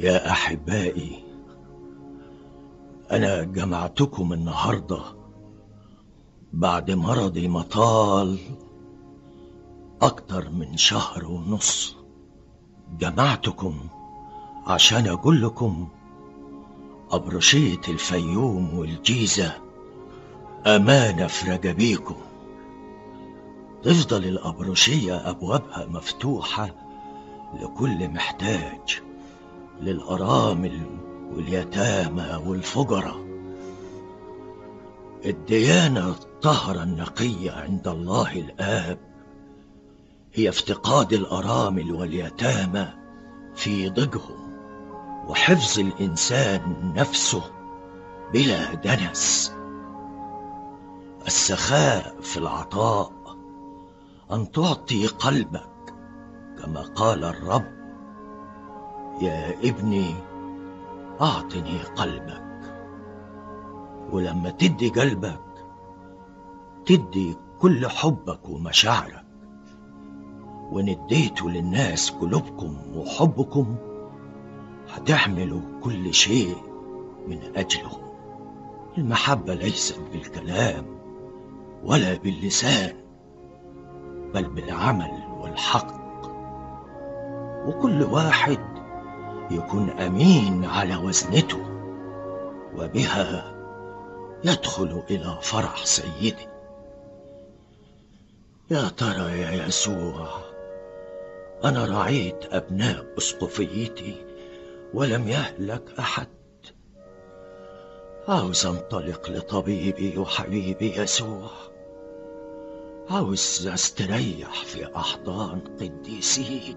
يا احبائي انا جمعتكم النهارده بعد مرضي مطال اكتر من شهر ونص جمعتكم عشان اقول لكم ابرشيه الفيوم والجيزه امانه في رجبيكم تفضل الابرشيه ابوابها مفتوحه لكل محتاج للارامل واليتامى والفقراء الديانه الطهره النقيه عند الله الاب هي افتقاد الارامل واليتامى في ضجهم وحفظ الانسان نفسه بلا دنس السخاء في العطاء ان تعطي قلبك كما قال الرب يا ابني اعطني قلبك ولما تدي قلبك تدي كل حبك ومشاعرك وان اديتوا للناس قلوبكم وحبكم هتعملوا كل شيء من اجلهم المحبه ليست بالكلام ولا باللسان بل بالعمل والحق وكل واحد يكون امين على وزنته وبها يدخل الى فرح سيده يا ترى يا يسوع انا رعيت ابناء اسقفيتي ولم يهلك احد عاوز انطلق لطبيبي وحبيبي يسوع عاوز استريح في احضان قديسيك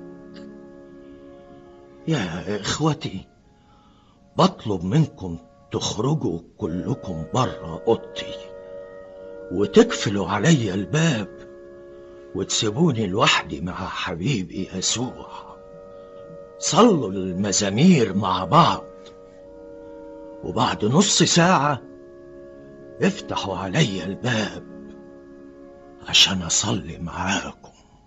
يا اخوتي بطلب منكم تخرجوا كلكم برا اوضتي وتقفلوا علي الباب وتسيبوني لوحدي مع حبيبي يسوع صلوا المزامير مع بعض وبعد نص ساعة افتحوا علي الباب عشان أصلي معاكم